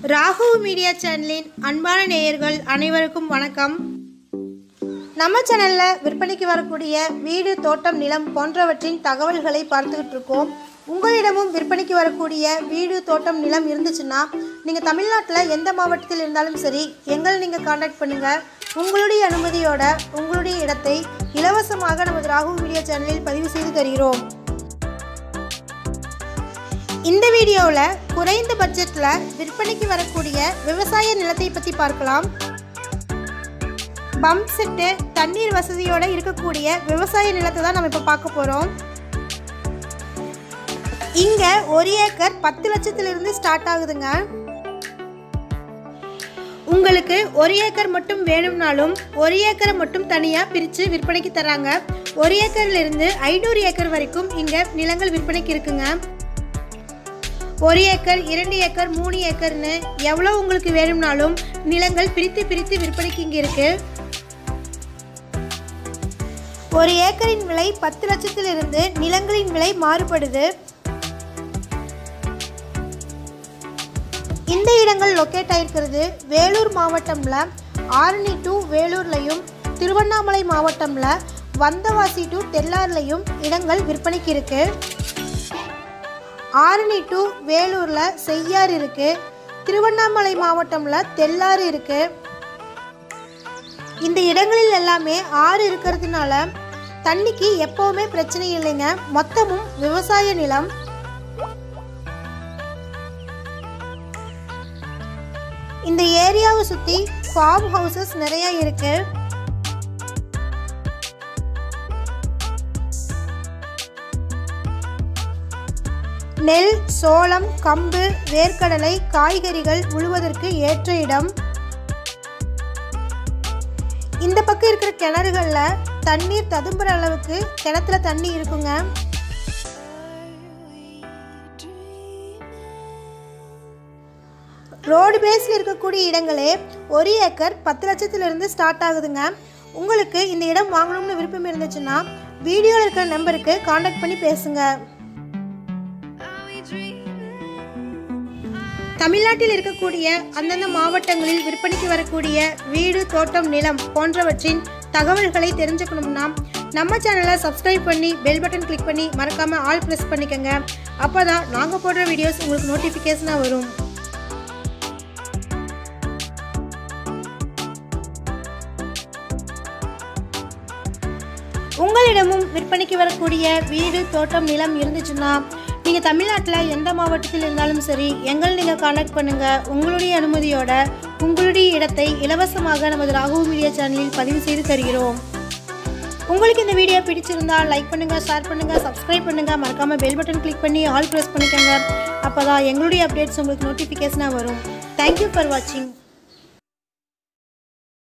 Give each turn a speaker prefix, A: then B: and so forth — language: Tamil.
A: ராகு மீடியா சேனலின் அன்பான நேயர்கள் அனைவருக்கும் வணக்கம் நம்ம சேனலில் விற்பனைக்கு வரக்கூடிய வீடு தோட்டம் நிலம் போன்றவற்றின் தகவல்களை பார்த்துக்கிட்டு இருக்கோம் உங்களிடமும் விற்பனைக்கு வரக்கூடிய வீடு தோட்டம் நிலம் இருந்துச்சுன்னா நீங்கள் தமிழ்நாட்டில் எந்த மாவட்டத்தில் இருந்தாலும் சரி எங்களை நீங்கள் காண்டாக்ட் பண்ணுங்கள் உங்களுடைய அனுமதியோட உங்களுடைய இடத்தை இலவசமாக நமது ராகு மீடியா சேனலில் பதிவு செய்து தருகிறோம் இந்த வீடியோவில் குறைந்த பட்ஜெட்டில் விற்பனைக்கு வரக்கூடிய விவசாய நிலத்தை பற்றி பார்க்கலாம் பம்ப் செட்டு தண்ணீர் வசதியோடு இருக்கக்கூடிய விவசாய நிலத்தை தான் நம்ம இப்போ பார்க்க போகிறோம் இங்கே ஒரு ஏக்கர் பத்து லட்சத்திலிருந்து ஸ்டார்ட் ஆகுதுங்க உங்களுக்கு ஒரு ஏக்கர் மட்டும் வேணும்னாலும் ஒரு ஏக்கரை மட்டும் தனியாக பிரித்து விற்பனைக்கு தராங்க ஒரு ஏக்கர்லேருந்து ஐநூறு ஏக்கர் வரைக்கும் இங்கே நிலங்கள் விற்பனைக்கு இருக்குங்க ஒரு ஏக்கர் இரண்டு ஏக்கர் மூணு ஏக்கர்னு எவ்வளோ உங்களுக்கு வேணும்னாலும் நிலங்கள் பிரித்து பிரித்து விற்பனைக்கு இங்கே இருக்கு ஒரு ஏக்கரின் விலை பத்து லட்சத்திலிருந்து நிலங்களின் விலை மாறுபடுது இந்த இடங்கள் லொக்கேட் ஆயிருக்கிறது வேலூர் மாவட்டம்ல ஆரணி டு வேலூர்லையும் திருவண்ணாமலை மாவட்டம்ல வந்தவாசி டு தெல்லார்லையும் இடங்கள் விற்பனைக்கு இருக்கு ஆரணி டு வேலூரில் செய்யார் இருக்குது திருவண்ணாமலை மாவட்டமில் தெல்லாறு இருக்குது இந்த இடங்களில் எல்லாமே ஆறு இருக்கிறதுனால தண்ணிக்கு எப்போவுமே பிரச்சனை இல்லைங்க மொத்தமும் விவசாய நிலம் இந்த ஏரியாவை சுற்றி ஃபார்ம் ஹவுசஸ் நிறைய இருக்குது நெல் சோளம் கம்பு வேர்க்கடலை காய்கறிகள் உழுவதற்கு ஏற்ற இடம் இந்த பக்கம் இருக்கிற கிணறுகளில் தண்ணீர் ததும்புற அளவுக்கு கிணத்துல தண்ணி இருக்குங்க ரோடு பேஸில் இருக்கக்கூடிய இடங்களே ஒரு ஏக்கர் பத்து லட்சத்திலிருந்து ஸ்டார்ட் ஆகுதுங்க உங்களுக்கு இந்த இடம் வாங்கணும்னு விருப்பம் இருந்துச்சுன்னா வீடியோவில் இருக்கிற நம்பருக்கு காண்டாக்ட் பண்ணி பேசுங்க தமிழ்நாட்டில் இருக்கக்கூடிய அந்தந்த மாவட்டங்களில் விற்பனைக்கு வரக்கூடிய வீடு தோட்டம் நிலம் போன்றவற்றின் தகவல்களை தெரிஞ்சுக்கணும்னா நம்ம சேனலை சப்ஸ்கிரைப் பண்ணி பெல் பட்டன் கிளிக் பண்ணி மறக்காமல் ஆல் ப்ரெஸ் பண்ணிக்கோங்க அப்போ தான் நாங்கள் போடுற வீடியோஸ் உங்களுக்கு நோட்டிஃபிகேஷனாக வரும் உங்களிடமும் விற்பனைக்கு வரக்கூடிய வீடு தோட்டம் நிலம் இருந்துச்சுன்னா நீங்கள் தமிழ்நாட்டில் எந்த மாவட்டத்தில் இருந்தாலும் சரி எங்களை நீங்கள் காண்டாக்ட் பண்ணுங்கள் உங்களுடைய அனுமதியோட உங்களுடைய இடத்தை இலவசமாக நமது ராகு மீடியா சேனலில் பதிவு செய்து தருகிறோம் உங்களுக்கு இந்த வீடியோ பிடிச்சிருந்தா லைக் பண்ணுங்கள் ஷேர் பண்ணுங்கள் சப்ஸ்கிரைப் பண்ணுங்கள் மறக்காமல் பெல் பட்டன் கிளிக் பண்ணி ஆல் ப்ரெஸ் பண்ணிக்கோங்க அப்போ தான் எங்களுடைய அப்டேட்ஸ் உங்களுக்கு நோட்டிஃபிகேஷனாக வரும் தேங்க்யூ ஃபார் வாட்சிங்